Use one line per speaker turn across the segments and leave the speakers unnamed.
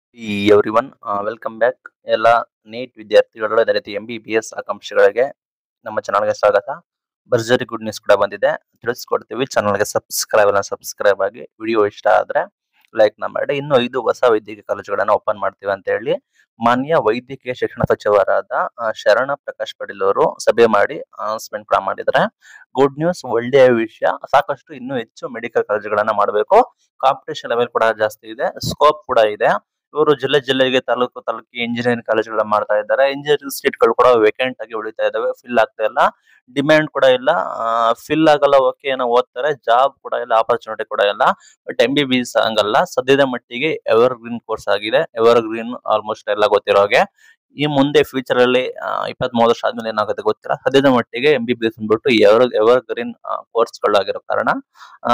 ಈ everyone welcome back ಎಲ್ಲ NEET ವಿದ್ಯಾರ್ಥಿಗಳು ಅದೇ ರೀತಿ ಎಂ ಬಿ ಬಿ ಎಸ್ ಆಕಾಂಕ್ಷಿಗಳಿಗೆ ನಮ್ಮ ಚಾನಲ್ಗೆ ಸ್ವಾಗತ ಭರ್ಜರಿ ಗುಡ್ ನ್ಯೂಸ್ ಕೂಡ ಬಂದಿದೆ ತಿಳಿಸ್ಕೊಡ್ತೀವಿ ಚಾನಲ್ಗೆ ಸಬ್ಸ್ಕ್ರೈಬ್ ಅಲ್ಲ ಸಬ್ಸ್ಕ್ರೈಬ್ ಆಗಿ ವಿಡಿಯೋ ಇಷ್ಟ ಆದ್ರೆ ಲೈಕ್ ನ ಮಾಡಿ ಇನ್ನು ಐದು ಹೊಸ ವೈದ್ಯಕೀಯ ಕಾಲೇಜುಗಳನ್ನ ಓಪನ್ ಮಾಡ್ತೀವಿ ಅಂತ ಹೇಳಿ ಮಾನ್ಯ ವೈದ್ಯಕೀಯ ಶಿಕ್ಷಣ ಸಚಿವರಾದ ಆ, ಶರಣ ಪ್ರಕಾಶ್ ಪಾಟೀಲ್ ಅವರು ಸಭೆ ಮಾಡಿ ಅನೌನ್ಸ್ಮೆಂಟ್ ಕೂಡ ಮಾಡಿದ್ದಾರೆ ಗುಡ್ ನ್ಯೂಸ್ ಒಳ್ಳೆಯ ವಿಷಯ ಸಾಕಷ್ಟು ಇನ್ನೂ ಹೆಚ್ಚು ಮೆಡಿಕಲ್ ಕಾಲೇಜುಗಳನ್ನ ಮಾಡಬೇಕು ಕಾಂಪಿಟೇಷನ್ ಲೆವೆಲ್ ಕೂಡ ಜಾಸ್ತಿ ಇದೆ ಸ್ಕೋಪ್ ಕೂಡ ಇದೆ ಇವರು ಜಿಲ್ಲೆ ಜಿಲ್ಲೆಗೆ ತಾಲೂಕು ತಾಲೂಕು ಇಂಜಿನಿಯರಿಂಗ್ ಕಾಲೇಜುಗಳನ್ನ ಮಾಡ್ತಾ ಇದ್ದಾರೆ ಇಂಜಿನಿಯರಿಂಗ್ ಸೀಟ್ಗಳು ಕೂಡ ವೇಕೆಂಟ್ ಆಗಿ ಉಳಿತಾ ಇದಾವೆ ಫಿಲ್ ಆಗ್ತಾ ಇಲ್ಲ ಡಿಮ್ಯಾಂಡ್ ಕೂಡ ಇಲ್ಲ ಫಿಲ್ ಆಗಲ್ಲ ಓಕೆ ಏನೋ ಓದ್ತಾರೆ ಜಾಬ್ ಕೂಡ ಇಲ್ಲ ಆಪರ್ಚುನಿಟಿ ಕೂಡ ಇಲ್ಲ but M B B S ಹಂಗಲ್ಲ ಸದ್ಯದ ಮಟ್ಟಿಗೆ ಎವರ್ ಗ್ರೀನ್ ಕೋರ್ಸ್ ಆಗಿದೆ ಎವರ್ ಗ್ರೀನ್ ಆಲ್ಮೋಸ್ಟ್ ಎಲ್ಲ ಗೊತ್ತಿರೋ ಹಾಗೆ ಈ ಮುಂದೆ ಫ್ಯೂಚರ್ ಅಲ್ಲಿ ಇಪ್ಪತ್ತ್ ಮೂರು ವರ್ಷ ಆದ್ಮೇಲೆ ಏನಾಗುತ್ತೆ ಗೊತ್ತಿಲ್ಲ ಸದ್ಯದ ಮಟ್ಟಿಗೆ ಎಂ ಬಿ ಬಿ ಎಸ್ ಅಂದ್ಬಿಟ್ಟು ಎವರ್ ಎವರ್ ಗ್ರೀನ್ ಕೋರ್ಸ್ಗಳಾಗಿರೋ ಕಾರಣ ಆ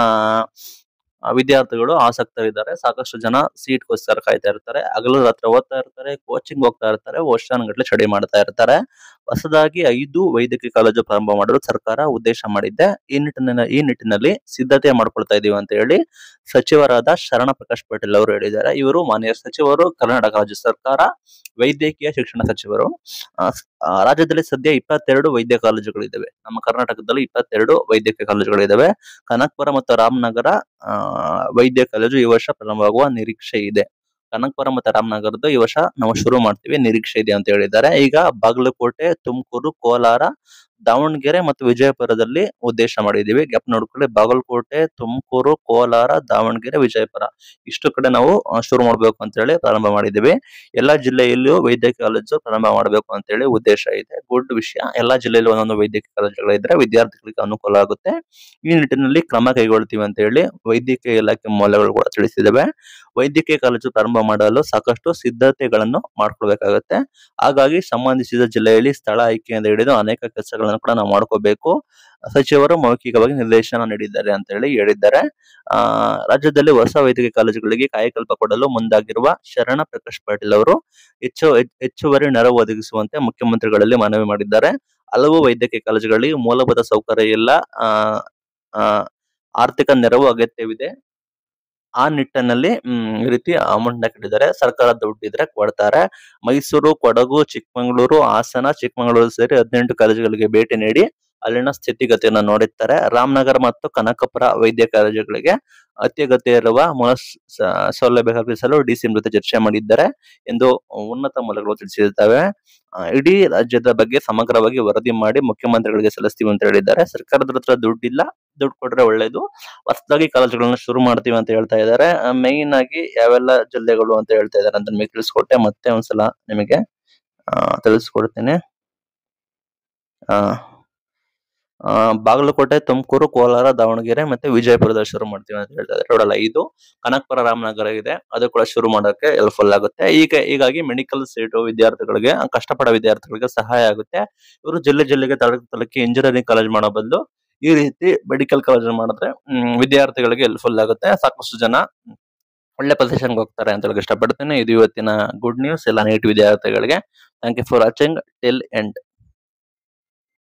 ಆ, ವಿದ್ಯಾರ್ಥಿಗಳು ಆಸಕ್ತರಿದ್ದಾರೆ ಸಾಕಷ್ಟು ಜನ ಸೀಟ್ಗೋಸ್ಕರ ಕಾಯ್ತಾ ಇರ್ತಾರೆ ಹಗಲು ರಾತ್ರಿ ಓದ್ತಾ ಇರ್ತಾರೆ ಕೋಚಿಂಗ್ ಹೋಗ್ತಾ ಇರ್ತಾರೆ ವರ್ಷಾನುಗಟ್ಲೆ ಸ್ಟಡಿ ಮಾಡ್ತಾ ಇರ್ತಾರೆ ಹೊಸದಾಗಿ ಐದು ವೈದ್ಯಕೀಯ ಕಾಲೇಜು ಪ್ರಾರಂಭ ಮಾಡಲು ಸರ್ಕಾರ ಉದ್ದೇಶ ಮಾಡಿದ್ದೆ ಈ ನಿಟ್ಟಿನ ಈ ನಿಟ್ಟಿನಲ್ಲಿ ಸಿದ್ಧತೆ ಮಾಡ್ಕೊಳ್ತಾ ಇದೀವಿ ಅಂತ ಹೇಳಿ ಸಚಿವರಾದ ಶರಣ ಪ್ರಕಾಶ್ ಪಾಟೀಲ್ ಅವರು ಹೇಳಿದ್ದಾರೆ ಇವರು ಮಾನ್ಯ ಸಚಿವರು ಕರ್ನಾಟಕ ರಾಜ್ಯ ಸರ್ಕಾರ ವೈದ್ಯಕೀಯ ಶಿಕ್ಷಣ ಸಚಿವರು ಆ, ಸ್- ಆ, ರಾಜ್ಯದಲ್ಲಿ ಸದ್ಯ ಇಪ್ಪತ್ತೆರಡು ವೈದ್ಯ ಕಾಲೇಜುಗಳಿದ್ದಾವೆ ನಮ್ಮ ಕರ್ನಾಟಕದಲ್ಲಿ ಇಪ್ಪತ್ತೆರಡು ವೈದ್ಯಕೀಯ ಕಾಲೇಜುಗಳಿದ್ದಾವೆ ಕನಕಪುರ ಮತ್ತು ರಾಮನಗರ ಆ, ವೈದ್ಯ ಕಾಲೇಜು ಈ ವರ್ಷ ಪ್ರಾರಂಭವಾಗುವ ನಿರೀಕ್ಷೆ ಇದೆ ಕನಕಪುರ ಮತ್ತು ರಾಮನಗರದ್ದು ಈ ವರ್ಷ ನಾವು ಶುರು ಮಾಡ್ತೀವಿ ನಿರೀಕ್ಷೆ ಇದೆ ಅಂತ ಹೇಳಿದ್ದಾರೆ ಈಗ ಬಾಗಲಕೋಟೆ ತುಮಕೂರು ಕೋಲಾರ ದಾವಣಗೆರೆ ಮತ್ತು ವಿಜಯಪುರದಲ್ಲಿ ಉದ್ದೇಶ ಮಾಡಿದೀವಿ ಗ್ಯಾಪ್ ನೋಡ್ಕೊಳ್ಳಿ ಬಾಗಲಕೋಟೆ ತುಮಕೂರು ಕೋಲಾರ ದಾವಣಗೆರೆ ವಿಜಯಪುರ ಇಷ್ಟು ಕಡೆ ನಾವು ಆ, ಶುರು ಮಾಡಬೇಕು ಅಂತ ಹೇಳಿ ಪ್ರಾರಂಭ ಮಾಡಿದ್ದೀವಿ ಎಲ್ಲಾ ಜಿಲ್ಲೆಯಲ್ಲಿಯೂ ವೈದ್ಯಕೀಯ ಕಾಲೇಜು ಪ್ರಾರಂಭ ಮಾಡಬೇಕು ಅಂತ ಹೇಳಿ ಉದ್ದೇಶ ಇದೆ ಗುಡ್ ವಿಷಯ ಎಲ್ಲಾ ಜಿಲ್ಲೆಯಲ್ಲೂ ಒಂದೊಂದು ವೈದ್ಯಕೀಯ ಕಾಲೇಜುಗಳಿದ್ರೆ ವಿದ್ಯಾರ್ಥಿಗಳಿಗೆ ಅನುಕೂಲ ಆಗುತ್ತೆ ಈ ನಿಟ್ಟಿನಲ್ಲಿ ಕ್ರಮ ಕೈಗೊಳ್ತೀವಿ ಅಂತ ಹೇಳಿ ವೈದ್ಯಕೀಯ ಇಲಾಖೆ ಮೂಲಗಳು ಕೂಡ ತಿಳಿಸಿದಾವೆ ವೈದ್ಯಕೀಯ ಕಾಲೇಜು ಪ್ರಾರಂಭ ಮಾಡಲು ಸಾಕಷ್ಟು ಸಿದ್ಧತೆಗಳನ್ನು ಮಾಡ್ಕೊಳ್ಬೇಕಾಗತ್ತೆ ಹಾಗಾಗಿ ಸಂಬಂಧಿಸಿದ ಜಿಲ್ಲೆಯಲ್ಲಿ ಸ್ಥಳ ಆಯ್ಕೆಯಿಂದ ಹಿಡಿದು ಅನೇಕ ಕೆಲಸಗಳನ್ನು ಕೂಡ ನಾವು ಮಾಡ್ಕೋಬೇಕು ಸಚಿವರು ಮೌಖಿಕವಾಗಿ ನಿರ್ದೇಶನ ನೀಡಿದ್ದಾರೆ ಅಂತ ಹೇಳಿ ಹೇಳಿದ್ದಾರೆ ಆ ರಾಜ್ಯದಲ್ಲಿ ಹೊಸ ವೈದ್ಯಕೀಯ ಕಾಲೇಜುಗಳಿಗೆ ಕಾಯಕಲ್ಪ ಕೊಡಲು ಮುಂದಾಗಿರುವ ಶರಣ ಪ್ರಕಾಶ್ ಪಾಟೀಲ್ ಅವರು ಹೆಚ್ಚು ಹೆಚ್- ಹೆಚ್ಚುವರಿ ನೆರವು ಒದಗಿಸುವಂತೆ ಮುಖ್ಯಮಂತ್ರಿಗಳಲ್ಲಿ ಮನವಿ ಮಾಡಿದ್ದಾರೆ ಹಲವು ವೈದ್ಯಕೀಯ ಕಾಲೇಜುಗಳಿಗೆ ಮೂಲಭೂತ ಸೌಕರ್ಯ ಇಲ್ಲ ಆ ಆ, ಆರ್ಥಿಕ ನೆರವು ಅಗತ್ಯವಿದೆ ಆ ನಿಟ್ಟಿನಲ್ಲಿ ಹ್ಮ್, ಈ ರೀತಿ ಅಮೌಂಟ್ ನ ಕಟ್ಟಿದ್ದಾರೆ ಸರ್ಕಾರ ದುಡ್ಡಿದ್ರೆ ಕೊಡ್ತಾರೆ ಮೈಸೂರು ಕೊಡಗು ಚಿಕ್ಕಮಗಳೂರು ಹಾಸನ ಚಿಕ್ಕಮಗಳೂರು ಸೇರಿ ಹದಿನೆಂಟು ಕಾಲೇಜುಗಳಿಗೆ ಭೇಟಿ ನೀಡಿ ಅಲ್ಲಿನ ಸ್ಥಿತಿಗತಿಯನ್ನು ನೋಡುತ್ತಾರೆ ರಾಮನಗರ ಮತ್ತು ಕನಕಪುರ ವೈದ್ಯ ಕಾಲೇಜುಗಳಿಗೆ ಅತ್ಯಗತ್ಯ ಇರುವ ಮೂಲ ಸ- ಸ- ಸೌಲಭ್ಯ ಕಲ್ಪಿಸಲು ಡಿಸಿಎಂ ಜೊತೆ ಚರ್ಚೆ ಮಾಡಿದ್ದಾರೆ ಎಂದು ಉನ್ನತ ಮೂಲಗಳು ತಿಳಿಸಿರ್ತವೆ ಆ, ಇಡೀ ರಾಜ್ಯದ ಬಗ್ಗೆ ಸಮಗ್ರವಾಗಿ ವರದಿ ಮಾಡಿ ಮುಖ್ಯಮಂತ್ರಿಗಳಿಗೆ ಸಲ್ಲಿಸ್ತೀವಿ ಅಂತ ಹೇಳಿದ್ದಾರೆ ಸರ್ಕಾರದ ಹತ್ರ ದುಡ್ಡಿಲ್ಲ ದುಡ್ಡು ಕೊಟ್ರೆ ಒಳ್ಳೇದು ಹೊಸದಾಗಿ ಕಾಲೇಜುಗಳನ್ನ ಶುರು ಮಾಡ್ತೀವಿ ಅಂತ ಹೇಳ್ತಾ ಇದ್ದಾರೆ ಮೈನ್ ಆಗಿ ಯಾವೆಲ್ಲ ಜಿಲ್ಲೆಗಳು ಅಂತ ಹೇಳ್ತಾ ಇದ್ದಾರೆ ಅಂತ ನಿಮಗೆ ತಿಳಿಸ್ಕೊಟ್ಟೆ ಮತ್ತೆ ಒಂದ್ಸಲ ನಿಮಗೆ ಆ, ತಿಳಿಸ್ಕೊಡ್ತೀನಿ ಆ ಆ, ಬಾಗಲಕೋಟೆ ತುಮಕೂರು ಕೋಲಾರ ದಾವಣಗೆರೆ ಮತ್ತೆ ವಿಜಯಪುರದಲ್ಲಿ ಶುರು ಮಾಡ್ತೀವಿ ಅಂತ ಹೇಳ್ತಾ ಇದ್ದಾರೆ ಟೋಟಲ್ ಐದು ಕನಕಪುರ ರಾಮನಗರ ಇದೆ ಅದು ಕೂಡ ಶುರು ಮಾಡೋಕೆ ಹೆಲ್ಪ್ಫುಲ್ ಆಗುತ್ತೆ ಈಗ ಹೀಗಾಗಿ ಮೆಡಿಕಲ್ ಸೀಟು ವಿದ್ಯಾರ್ಥಿಗಳಿಗೆ ಕಷ್ಟಪಡೋ ವಿದ್ಯಾರ್ಥಿಗಳಿಗೆ ಸಹಾಯ ಆಗುತ್ತೆ ಇವರು ಜಿಲ್ಲೆ ಜಿಲ್ಲೆಗೆ ತಾಲೂಕು ತಾಲೂಕಿಗೆ ಇಂಜಿನಿಯರಿಂಗ್ ಕಾಲೇಜ್ ಮಾಡೋ ಬದಲು ಈ ರೀತಿ ಮೆಡಿಕಲ್ ಕಾಲೇಜ್ ಮಾಡಿದ್ರೆ ಹ್ಮ್, ವಿದ್ಯಾರ್ಥಿಗಳಿಗೆ ಹೆಲ್ಪ್ಫುಲ್ ಆಗುತ್ತೆ ಸಾಕಷ್ಟು ಜನ ಒಳ್ಳೆ ಪೊಸಿಷನ್ಗೆ ಹೋಗ್ತಾರೆ ಅಂತ ಹೇಳಕ್ ಇಷ್ಟಪಡ್ತೇನೆ ಇದು ಇವತ್ತಿನ ಗುಡ್ ನ್ಯೂಸ್ ಎಲ್ಲ ನೀಟ್ ವಿದ್ಯಾರ್ಥಿಗಳಿಗೆ thank you for watching till end